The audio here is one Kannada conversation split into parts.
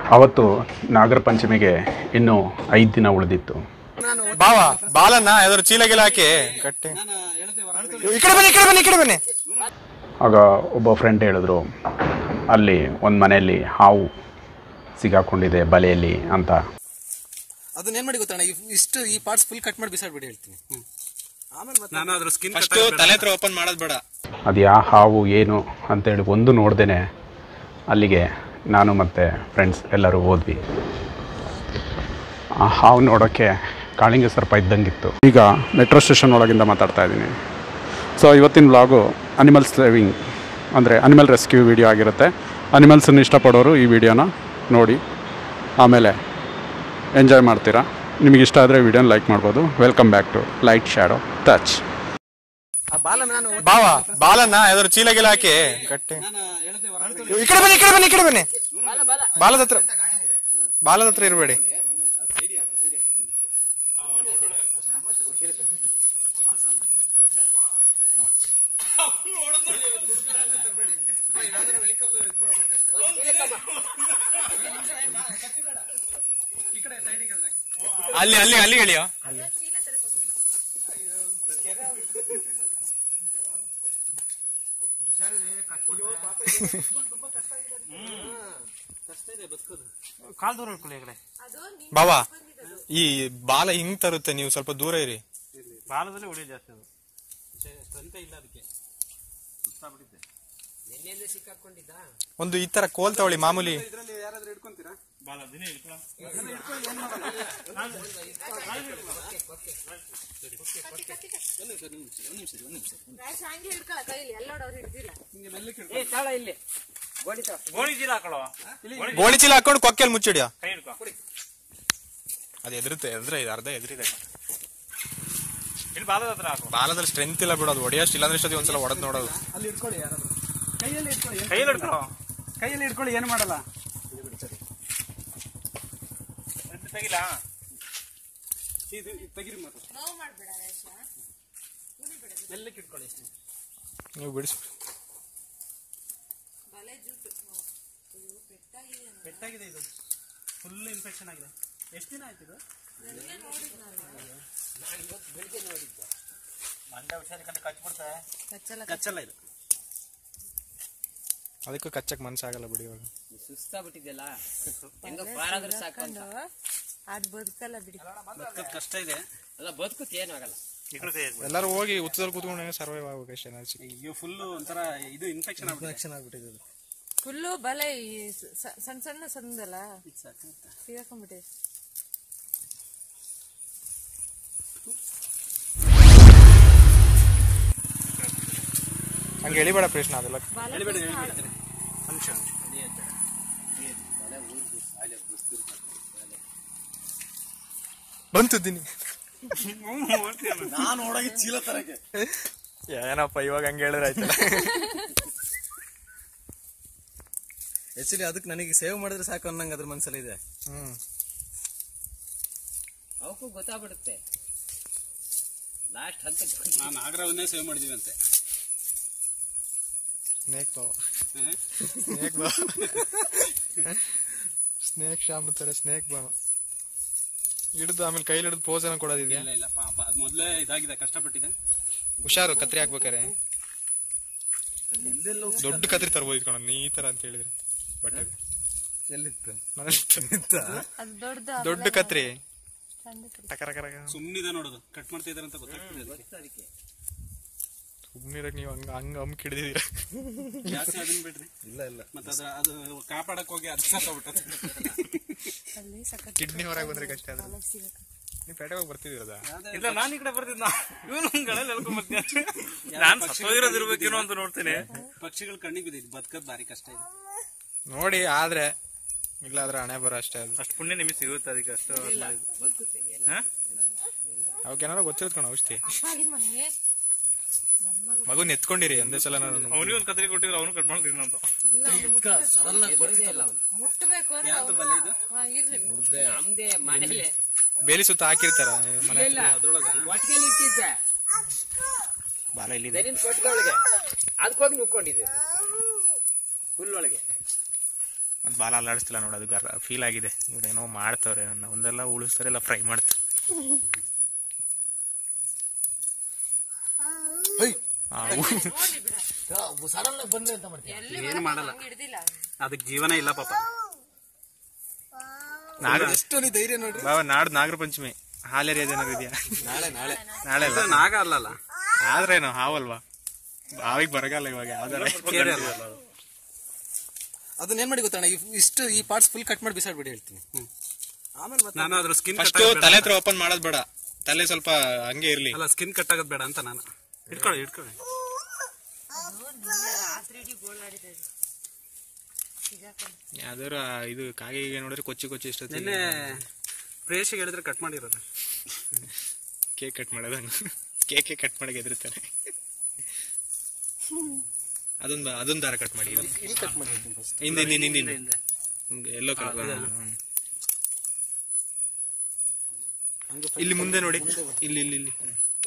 ಅವತ್ತು ನಾಗರ ಪಂಚಮಿಗೆ ಇನ್ನೂ ಐದು ದಿನ ಉಳಿದಿತ್ತು ಬಾವ ಬಾಲನ್ನ ಯಾವ್ದಾದ್ರು ಚೀಲ ಗೀಲ ಹಾಕಿ ಗಟ್ಟಿ ಈ ಕಡೆ ಬನ್ನಿ ಈ ಕಡೆ ಬನ್ನಿ ಈ ಕಡೆ ಬನ್ನಿ ಆಗ ಒಬ್ಬ ಫ್ರೆಂಡ್ ಹೇಳಿದ್ರು ಅಲ್ಲಿ ಒಂದು ಮನೆಯಲ್ಲಿ ಹಾವು ಸಿಗಾಕೊಂಡಿದೆ ಬಲೆಯಲ್ಲಿ ಅಂತ ಅದನ್ನ ಏನ್ ಮಾಡಿ ಗೊತ್ತಣ್ಣ ಇವ್- ಇಷ್ಟು ಈ ಪಾರ್ಟ್ಸ್ ಫುಲ್ ಕಟ್ ಮಾಡಿ ಬಿಸಾಡ್ಬಿಡಿ ಹೇಳ್ತೀನಿ ನಾನು ಅದ್ರ ಸ್ಕಿನ್ ಅಷ್ಟು ತಲೆ ಹತ್ರ ಓಪನ್ ಮಾಡೋದ್ ಬೇಡ ಅದು ಯಾವ ಹಾವು ಏನು ಅಂತೇಳಿ ಒಂದು ನೋಡ್ದೇನೆ ಅಲ್ಲಿಗೆ ನಾನು ಮತ್ತು ಫ್ರೆಂಡ್ಸ್ ಎಲ್ಲರೂ ಹೋದ್ವಿ ಆ ಹಾವು ನೋಡೋಕ್ಕೆ ಕಾಳಿಂಗ ಸರ್ಪ ಇದ್ದಂಗಿತ್ತು ಈಗ ಮೆಟ್ರೋ ಸ್ಟೇಷನ್ ಒಳಗಿಂದ ಮಾತಾಡ್ತಾ ಇದ್ದೀನಿ ಸೊ ಇವತ್ತಿನ ವ್ಲಾಗು ಅನಿಮಲ್ ಸೇವಿಂಗ್ ಅಂದರೆ ಅನಿಮಲ್ ರೆಸ್ಕ್ಯೂ ವಿಡಿಯೋ ಆಗಿರುತ್ತೆ ಅನಿಮಲ್ಸನ್ನು ಇಷ್ಟಪಡೋರು ಈ ವಿಡಿಯೋನ ನೋಡಿ ಆಮೇಲೆ ಎಂಜಾಯ್ ಮಾಡ್ತೀರಾ ನಿಮಗೆ ಇಷ್ಟ ಆದರೆ ವಿಡಿಯೋನ ಲೈಕ್ ಮಾಡ್ಬೋದು welcome back to light shadow touch ಆ ಬಾಲ ನಾನು ಬಾವ ಬಾಲನ್ನ ಯಾವ್ದಾದ್ರು ಚೀಲ ಗೀಲ ಹಾಕಿ ಗಟ್ಟಿ ಈ ಕಡೆ ಬನ್ನಿ ಈ ಕಡೆ ಬನ್ನಿ ಈ ಕಡೆ ಬನ್ನಿ ಬಾಲದ ಹತ್ರ ಬಾಲದ ಹತ್ರ ಇರಬೇಡಿ ಅಲ್ಲಿ ಅಲ್ಲಿ ಅಲ್ಲಿ ಹೇಳಿಯೋ ಕಾಲ್ ದೂರ ಇಟ್ಕೊಳ್ಳಿ ಈ ಕಡೆ ಬಾವ ಈ ಬಾಲ ಹಿಂಗ್ ತರುತ್ತೆ ನೀವು ಸ್ವಲ್ಪ ದೂರ ಇರಿ ಬಾಲದಲ್ಲಿ ಉಳಿ ಜಾಸ್ತಿ ಅದು ಸ್ಟ್ರೆಂತ್ ಇಲ್ಲ ಅದಕ್ಕೆ ಒಂದು ಈ ತರ ಕೋಲ್ ತಗೊಳ್ಳಿ ಮಾಮೂಲಿ ಬಾಲ ದಿನ ಇಟ್ಕೊಳ್ಳ ಹಂಗೆ ಹಿಡ್ಕೊಳ ಕೈಲಿ ಎಲ್ಲೋಡವ್ರು ಹಿಡ್ದಿಲ್ಲ ಗೋಣಿ ಚೀಲ ಹಾಕೊಳ್ಳೋ ಗೋಣಿ ಚೀಲ ಹಾಕೊಂಡು ಕೊಕ್ಕೆಲ್ ಮುಚ್ಚಿಡಿಯ ಕೈ ಹಿಡ್ಕೊ ಅದು ಎದುರುತ್ತೆ ಎದ್ರೆ ಇದು ಅರ್ಧ ಎದುರಿದೆ ಇಲ್ಲಿ ಬಾಲದ ಹತ್ರ ಹಾಕು ಬಾಲದಲ್ಲಿ ಸ್ಟ್ರೆಂತ್ ಇಲ್ಲ ಬಿಡೋದು ಹೊಡೆಯೋಷ್ಟು ಇಲ್ಲಾಂದ್ರೆ ಇಷ್ಟೊತ್ತಿಗೆ ಒಂದ್ಸಲ ಹೊಡೆದ್ ನೋಡೋದು ಕೈಯಲ್ಲಿ ಹಿಡ್ಕೊಳ್ಳೋ ಕೈಯಲ್ಲಿ ಇಟ್ಕೊಳ್ಳಿ ಏನು ಮಾಡಲ್ಲ ತೆಗಿಲ್ಲ ನೋವು ಮಾಡ್ಬೇಡ ರೇಷ ಮೆಲ್ಲಕ್ಕೆ ಇಟ್ಕೊಳ್ಳಿ ಅಷ್ಟೇ ನೀವು ಬಿಡಿಸ್ ಬಲೆ ಜೂಟು ಅಯ್ಯೋ ಪೆಟ್ಟಾಗಿದೆ ನನಗೆ. ಪೆಟ್ಟಾಗಿದೆ ಇದು ಫುಲ್ ಇನ್ಫೆಕ್ಷನ್ ಆಗಿದೆ ಎಷ್ಟು ದಿನ ಆಯ್ತು ಇದು ನೆನ್ನೆ ನೋಡಿದ್ನಲ್ಲ ಮಂಡ್ಯ ಹುಷಾರಿಕೊಂಡು ಕಚ್ಬಿಡ್ತಾರೆ ಕಚ್ಚಲ ಕಚ್ಚಲ್ಲ ಇದು ಅದಕ್ಕೂ ಕಚ್ಚಕ್ ಮನ್ಸಾಗಲ್ಲ ಬಿಡಿ ಇವಾಗ ಸುಸ್ತಾಗ್ಬಿಟ್ಟಿದ್ಯಲ್ಲ ಹೆಂಗ ಬಾರಾದ್ರೆ ಸಾಕು ಅಂತ ಅದು ಬದುಕಲ್ಲ ಬಿಡಿ ಬದುಕೋದು ಕಷ್ಟ ಇದೆ ಅಲ್ಲ ಬದುಕುತ್ತೆ ಏನೂ ಆಗಲ್ಲ ಈ ಕಡೆ ತೆಗೆದು ಎಲ್ಲರೂ ಹೋಗಿ ಉತ್ತದಲ್ಲಿ ಕೂತ್ಕೊಂಡು ಸರ್ವೈವ್ ಆಗ್ಬೇಕು ಅಷ್ಟೇ ನಾನು ಸಿಕ್ಕ ಅಯ್ಯೋ ಫುಲ್ ಒಂಥರ ಇದು ಇನ್ಫೆಕ್ಷನ್ ಇನ್ಫೆಕ್ಷನ್ ಆಗ್ಬಿಟ್ಟಿದೆ ಇದು ಫುಲ್ಲು ಬಲೆ ಈ ಸ- ಸ- ಸಣ್ಣ ಸಣ್ಣ ಸಂದಲ್ಲ ಸಿಗಾಕೊಂಡ್ಬಿಟ್ಟಿದೆ ಹಂಗೆ ಎಳಿಬೇಡ ಪ್ರಶ್ನೆ ಅದೆಲ್ಲ ಬಂತಿದ್ದೀನಿ ನಾನು ಓಡಾಗಿ ಚೀಲ ತರಕ್ಕೆ ಏನಪ್ಪ ಇವಾಗ ಹಂಗೆ ಹೇಳಿದ್ರೆ ಆಯ್ತಲ್ಲ ಆಕ್ಚುಲಿ ಅದಕ್ಕೆ ನನಗೆ ಸೇವ್ ಮಾಡಿದ್ರೆ ಸಾಕು ಅನ್ನಂಗೆ ಅದ್ರ ಮನಸ್ಸಲ್ಲಿ ಇದೆ ಹ್ಮ್ ಅವಕ್ಕೂ ಗೊತ್ತಾಗ್ಬಿಡುತ್ತೆ ಲಾಸ್ಟ್ ಹಂತ ನಾನು ನಾಗರವನ್ನೇ ಸೇವ್ ಮಾಡಿದೀವಿ ಅಂತೆ ಸ್ನೇಕ್ ಬಾವ ಸ್ನೇಕ್ ಬಾವ ಸ್ನೇಕ್ ಶಾಮ್ ತರ ಸ್ನೇಕ್ ಬಾವ ಹಿಡಿದು ಆಮೇಲೆ ಕೈಲಿ ಹಿಡಿದು ಪೋಸ್ ಏನೋ ಕೊಡೋದಿದೆಯಾ ಇಲ್ಲ ಇಲ್ಲ ಪಾಪ ಅದು ಮೊದಲೇ ಇದಾಗಿದೆ ಕಷ್ಟಪಟ್ಟಿದೆ ಹುಷಾರು ಕತ್ರಿ ಹಾಕ್ಬೇಕಾರೆ ದೊಡ್ಡ ಕತ್ರಿ ತರ್ಬೋದು ಇಟ್ಕೊಂಡು ನೀ ತರ ಅಂತ ಹೇಳಿದ್ರೆ ಬಟ್ಟೆ ಎಲ್ಲಿತ್ತು ಅದು ದೊಡ್ಡದು ದೊಡ್ಡ ಕತ್ರಿ ಸಣ್ಣ ಕಡೆ. ಟಕರ ಕರ ಸುಮ್ಮನಿದೆ ನೋಡೋದು ಕಟ್ ಮಾಡ್ತಾ ಇದಾರೆ ಅಂತ ಗೊತ್ತಾಗ್ತಿದೆ ಅದಕ್ಕೆ. ಸುಮ್ಮನಿರಕ್ ನೀವು ಹಂಗ ಹಂಗ ಹಮ್ಕ್ ಹಿಡಿದಿದ್ದೀರ ಜಾಸ್ತಿ ಅದನ್ನ ಬಿಡ್ರಿ ಇಲ್ಲ ಇಲ್ಲ ಮತ್ತೆ ಅದ್ರ ಅದು ಕಾಪಾಡಕ್ ಹೋಗಿ ಅದು ಸಾಕಾಗ್ಬಿಟ್ಟದೆ ಅಲ್ಲಿ ಸಖತ್ ಕಿಡ್ನಿ ಹೊರಗೆ ಬಂದ್ರೆ ಕಷ್ಟ ಅದ್ರ ಬಾಲ ಸಿಗಕ್ಕೆ. ನೀವು ಪೇಟೆಗೆ ಹೋಗಿ ಬರ್ತಿದ್ದೀರದ ಇಲ್ಲ ನಾನು ಈ ಕಡೆ ಬರ್ತಿದ್ನ ಇವನು ಗಳಲ್ಲಿ ಎಳ್ಕೊಂಬರ್ತೀನಿ ನಾನು ಸತ್ತೋಗಿರೋದು ಇರ್ಬೇಕೇನೋ ಅಂತ ನೋಡ್ತೀನಿ ಪಕ್ಷಿಗಳು ಕಣ್ಣಿಗೆ ಬಿದ್ದಿದ್ದು ಬದುಕೋದು ಭಾರಿ ಕಷ್ಟ ಇದೆ ನೋಡಿ ಆದ್ರೆ ಇಲ್ಲ ಆದ್ರೆ ಹಣೆ ಬರೋ ಅಷ್ಟೇ ಅದು ಅಷ್ಟು ಪುಣ್ಯ ನಿಮಗೆ ಸಿಗುತ್ತೆ ಅದಕ್ಕೆ ಅಷ್ಟು ಹಾ ಅವಕ್ಕೇನಾರು ಗೊತ್ತಿರುತ್ತೆ ಕಣ ಔಷಧಿ ಅಪ್ಪ ಆಗಿದ್ ಮನೆ ಮಗುನ್ ಎತ್ಕೊಂಡಿರಿ ಒಂದೇ ಸಲ ನಾನು ಅವನಿಗೆ ಒಂದು ಕತ್ರಿ ಕೊಟ್ಟಿದ್ರೆ ಅವನು ಕಟ್ ಮಾಡ್ತೀನಿ ಅಂತ ಇಲ್ಲ ಅವ್ನು ಮುಟ್ಬೇಕು. ಮುಟ್ಬೇಕು ಅಂತ ಅವ್ನು- ಹಾ, ಇರ್ಲಿ ನಮ್ದೇ ಮನೇಲಿ ಬೇಲಿ ಸುತ್ತ ಹಾಕಿರ್ತಾರ ಮನೆ ಇಲ್ಲ ಒಟ್ಟಿಗೆ ಇಟ್ಟಿದ್ದೆ ಬಾಲ ಇಲ್ಲಿ ದರಿನ್ ಕೊಟ್ಟಿಗೆ ಒಳಗೆ ಅದಕ್ಕೆ ಹೋಗಿ ನುಕ್ಕೊಂಡಿದ್ದೆ ಹುಲ್ಲೊಳಗೆ ಒಂದು ಬಾಲ ಅಲ್ಲಾಡಿಸ್ತಿಲ್ಲ ನೋಡಿ ಅದು ಫೀಲ್ ಆಗಿದೆ ಇವ್ರೇನೋ ಮಾಡ್ತವ್ರೆ ನನ್ನ ಒಂದೆಲ್ಲ ಉಳಿಸ್ತಾರೆ ಇಲ್ಲ ಫ್ರೈ ಮಾಡ್ತಾರೆ ಆ, ಏನು ಮಾಡಲ್ಲ ಹಿಡ್ದಿಲ್ಲ ಅದಕ್ಕೆ ಜೀವನ ಇಲ್ಲ ಪಾಪ ನಾಗ ಎಷ್ಟು ನೀ ಧೈರ್ಯ ನೋಡ್ರಿ ಬಾವ ನಾಡ್ದು ನಾಗರ ಪಂಚಮಿ ಹಾಲೆರಿಯೋದು ಏನಾದ್ರು ಇದೆಯಾ ನಾಳೆ ನಾಳೆ ನಾಳೆ ಅಲ್ಲ ನಾಗ ಅಲ್ಲಲ್ಲ ಆದ್ರೇನು ಹಾವಲ್ವಾ ಬಾವಿಗೆ ಬರಗಲ್ಲ ಇವಾಗ ಯಾವ್ದಾರ ಅದನ್ನ ಏನ್ ಮಾಡಿ ಗೊತ್ತಣ್ಣ ಇವ್- ಇಷ್ಟು ಈ ಪಾರ್ಟ್ಸ್ ಫುಲ್ ಕಟ್ ಮಾಡಿ ಬಿಸಾಡ್ಬಿಡಿ ಹೇಳ್ತೀನಿ ಆಮೇಲೆ ಮತ್ತೆ ನಾನು ಅದ್ರ ಸ್ಕಿನ್ ಫಸ್ಟ್ ತಲೆ ಹತ್ರ ಓಪನ್ ಮಾಡೋದ್ ಬೇಡ ತಲೆ ಸ್ವಲ್ಪ ಹಂಗೆ ಇರ್ಲಿ ಅಲ್ಲ ಸ್ಕಿನ್ ಕಟ್ ಆಗೋದ್ ಬೇಡ ಅಂತ ನಾನು ಇಟ್ಕೊಳ್ಳಿ ಇಟ್ಕೊಳ್ಳಿ ರಾತ್ರಿ ಇಡೀ ಗೋಳಾಡಿದೆ ಇದು. ಸಿಗಾಕೊಂಡು ಯಾವ್ದಾರ ಇದು ಕಾಗೆ ಗೀಗೆ ನೋಡಿದ್ರೆ ಕೊಚ್ಚಿ ಕೊಚ್ಚಿ ಇಷ್ಟ ನಿನ್ನೆ ಪ್ರೇಷಿಗೆ ಹೇಳಿದ್ರೆ ಕಟ್ ಮಾಡಿರೋದು ಕೇಕ್ ಕಟ್ ಮಾಡೋದು ಕೇಕ್ ಕಟ್ ಮಾಡಕ್ಕೆ ಎದುರುತ್ತಾನೆ ಅದೊಂದು ಅದೊಂದು ದಾರ ಕಟ್ ಮಾಡಿ ಹಿಂದೆ ಹಿಂದೆ ಹಿಂದೆ ಹಿಂದೆ ಎಲ್ಲೋ ಕಲರ್ ಇಲ್ಲಿ ಮುಂದೆ ನೋಡಿ ಇಲ್ಲಿ ಇಲ್ಲಿ ಇಲ್ಲಿ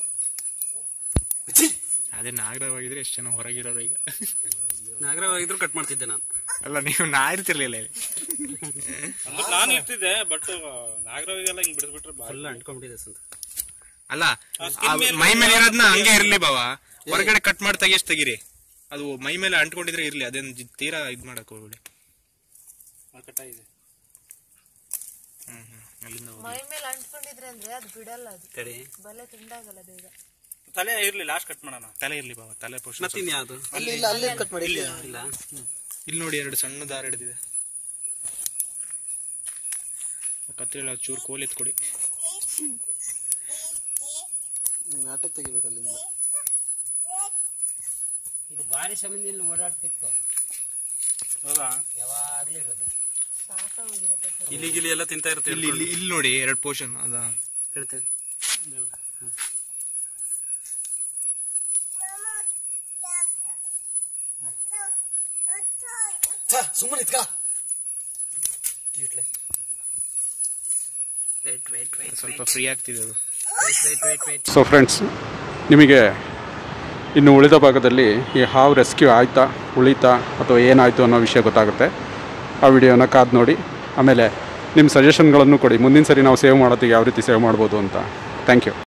ಅದೇ ನಾಗರವಾಗಿದ್ರೆ ಎಷ್ಟು ಜನ ಹೊರಗಿರೋರು ಈಗ ನಾಗರವಾಗಿದ್ರು ಕಟ್ ಮಾಡ್ತಿದ್ದೆ ನಾನು ಅಲ್ಲ ನೀವು ನಾ ಇರ್ತಿರ್ಲಿಲ್ಲ ಇಲ್ಲಿ ನಾನು ಇರ್ತಿದ್ದೆ ಬಟ್ ನಾಗರವಿಗೆಲ್ಲ ಹಿಂಗ್ ಬಿಡಿಸ್ಬಿಟ್ರೆ ಬಾರಿ ಫುಲ್ ಅಂಟ್ಕೊಂಡ್ಬಿಟ್ಟಿದೆ ಸಂತ ಅಲ್ಲ ಆ ಮೈ ಮೇಲೆ ಇರೋದ್ನ ಹಂಗೆ ಇರ್ಲಿ ಬಾವ ಹೊರಗಡೆ ಕಟ್ ಮಾಡಿ ತೆಗಿಯಷ್ಟು ತೆಗೀರಿ ಅದು ಮೈ ಮೇಲೆ ಅಂಟ್ಕೊಂಡಿದ್ರೆ ಇರ್ಲಿ ಅದೇನ್ ಜಿ- ತೀರಾ ಇದ್ ಮಾಡಕ್ ಹೋಗ್ಬೇಡಿ ಕಟ್ಟಾಗಿದೆ ಹ್ಮ್ ಹ್ಮ್ ಅಲ್ಲಿಂದ ಹೋಗಿ. ಮೈ ಮೇಲೆ ಅಂಟ್ಕೊಂಡಿದ್ರೆ ಅಂದ್ರೆ ಅದು ಬಿಡಲ್ಲ ಅದು ತಡಿ ಬಲೆ ತುಂಡಾಗಲ್ಲ ಬೇಗ ತಲೆ ಇರ್ಲಿ ಲಾಸ್ಟ್ ಕಟ್ ಮಾಡೋಣ ತಲೆ ಇರ್ಲಿ ಬಾವ ತಲೆ ಪೋಷಣ ಮತ್ತಿನ್ ಯಾವ್ದು ಅಲ್ಲಿ ಇಲ್ಲ ಅಲ್ಲೇ ಕಟ್ ಮಾಡಿ ಇಲ್ಲಿ ಇಲ್ಲ ಇಲ್ಲಿ ನೋಡಿ ಎರಡು ಸಣ್ಣ ದಾರ ಹಿಡಿದಿದೆ ಕತ್ತಿರಲ್ಲ ಚೂರು ಕೋಲ್ ಎತ್ಕೊಡಿ ನಾಟಕ ತೆಗಿಬೇಕು ಅಲ್ಲಿಂದ ಇದು ಭಾರಿ ಸಮಯದಲ್ಲಿ ಓಡಾಡ್ತಿತ್ತು ಹೌದಾ ಯಾವಾಗ್ಲೂ ಇರೋದು ಸಾಕಾಗೋಗಿರುತ್ತೆ ಇಲಿ ಗಿಲಿ ಎಲ್ಲ ತಿಂತಾ ಇರುತ್ತೆ ಇಲ್ಲಿ ಇಲ್ಲಿ ಇಲ್ಲಿ ನೋಡಿ ಎರಡು ಪೋರ್ಷನ್ ಅದ ಹೇಳ್ತೇವೆ ಸುಮ್ಮನೆ ಇತ್ಕ ಸ್ವಲ್ಪ ಫ್ರೀ ಆಗ್ತಿದೆ ಅದು ಸೊ ಫ್ರೆಂಡ್ಸ್ ನಿಮಗೆ ಇನ್ನು ಉಳಿದ ಭಾಗದಲ್ಲಿ ಈ ಹಾವು ರೆಸ್ಕ್ಯೂ ಆಯ್ತಾ ಉಳಿತಾ ಅಥವಾ ಏನಾಯಿತು ಅನ್ನೋ ವಿಷಯ ಗೊತ್ತಾಗುತ್ತೆ ಆ ವಿಡಿಯೋನ ಕಾದು ನೋಡಿ ಆಮೇಲೆ ನಿಮ್ಮ ಸಜೆಷನ್ಗಳನ್ನು ಕೊಡಿ ಮುಂದಿನ ಸರಿ ನಾವು ಸೇವ್ ಮಾಡೋದಕ್ಕೆ ಯಾವ ರೀತಿ ಸೇವ್ ಮಾಡ್ಬೋದು ಅಂತ ಥ್ಯಾಂಕ್ ಯು